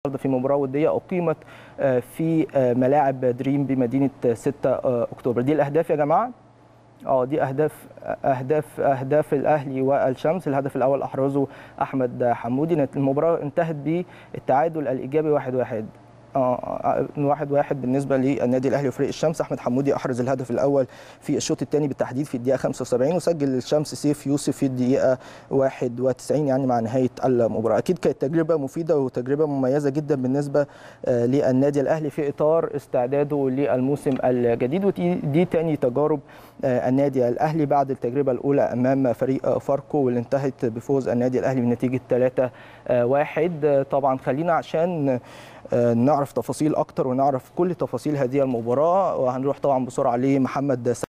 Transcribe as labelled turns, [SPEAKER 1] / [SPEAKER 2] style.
[SPEAKER 1] في مباراه وديه اقيمت في ملاعب دريم بمدينه 6 اكتوبر دي الاهداف يا جماعه اه دي اهداف اهداف اهداف الاهلي والشمس الهدف الاول احرزه احمد حمودي المباراه انتهت بالتعادل الايجابي 1 1 اه واحد واحد بالنسبه للنادي الاهلي وفريق الشمس احمد حمودي احرز الهدف الاول في الشوط الثاني بالتحديد في الدقيقه 75 وسجل الشمس سيف يوسف في الدقيقه 91 يعني مع نهايه المباراه اكيد كانت تجربه مفيده وتجربه مميزه جدا بالنسبه للنادي الاهلي في اطار استعداده للموسم الجديد ودي دي ثاني تجارب النادي الاهلي بعد التجربه الاولى امام فريق فاركو واللي انتهت بفوز النادي الاهلي بنتيجه 3 1 طبعا خلينا عشان نعرف تفاصيل اكتر ونعرف كل تفاصيل هذه المباراه وهنروح طبعا بسرعه لمحمد